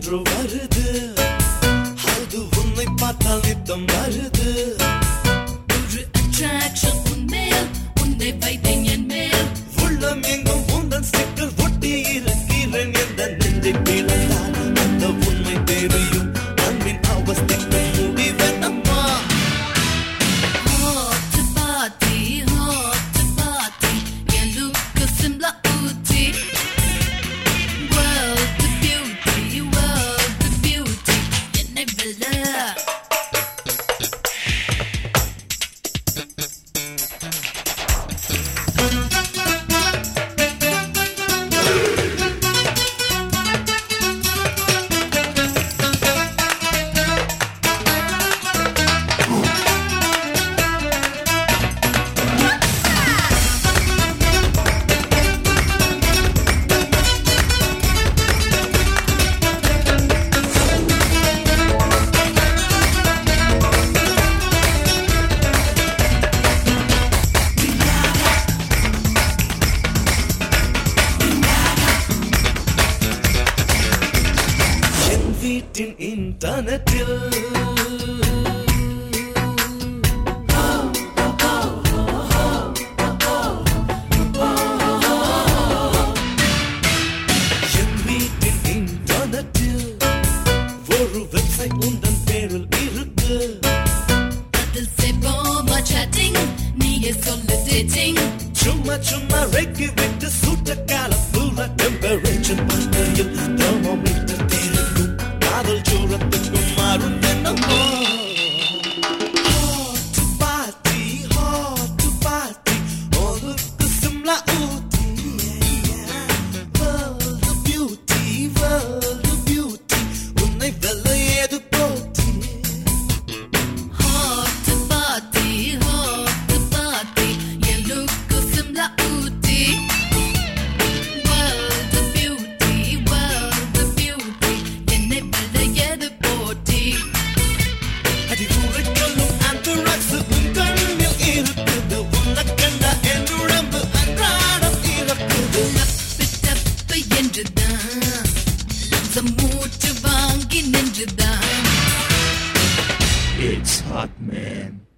ஒன்று வருது அது உன்னை பார்த்தால் நித்தம் வருது ஒரு attraction உன்மேல், உன்னை வைத்தேன் என் மேல். உள்ளம் எங்கும் உந்தன் ஸ்டிக்கர் ஒட்டி இருக்கிறேன் எந்த நெஞ்சை பிளந்தால் அந்த உண்மை தெரியும் அன்பின் அவஸ்தைக்கு முடிவெனம்மா Hot to party, hot to party. N look Shimla ஊத்தி. World to beauty, world to beauty. என்னை வெல்ல என் வீட்டின் இன்டர்நெட்டில் என் வீட்டின் இன்டர்நெட்டில் ஒரு வெப்சைட் உந்தன் பேரில் இருக்கு அதில் செய்வோமா chatting, நீயே சொல்லு dating. சும்மா சும்மா ரெக்கி விட்டு சுட்ட காலம் பூரா டெம்பரேச்சர் பார்க்கையில் தெர்மோமீட்டர் தெரிக்கும் காதல் சூரத்துக்கும் மாறும் என்னமோ Hot to party, hot to party, ஒதுக்கு சிம்லா ஊத்தி. World of beauty, world of beauty, உன்னை வெல்ல ஏது போட்டி Hot to party, hot to party. N look Shimla ஊத்தி. World of beauty, world of beauty. என்னை வெல்ல எது போட்டி அடி உரைக்கொள்ளும் anthrax உன் கண்ணில் இருக்குது. உன்னைக் கண்ட என் உடம்பு அன்றாடம் இறக்குது. தப்பு தப்பு என்றுதான் லஞ்சம் மூச்சு வாங்கி நின்றுதான் It's hot, man.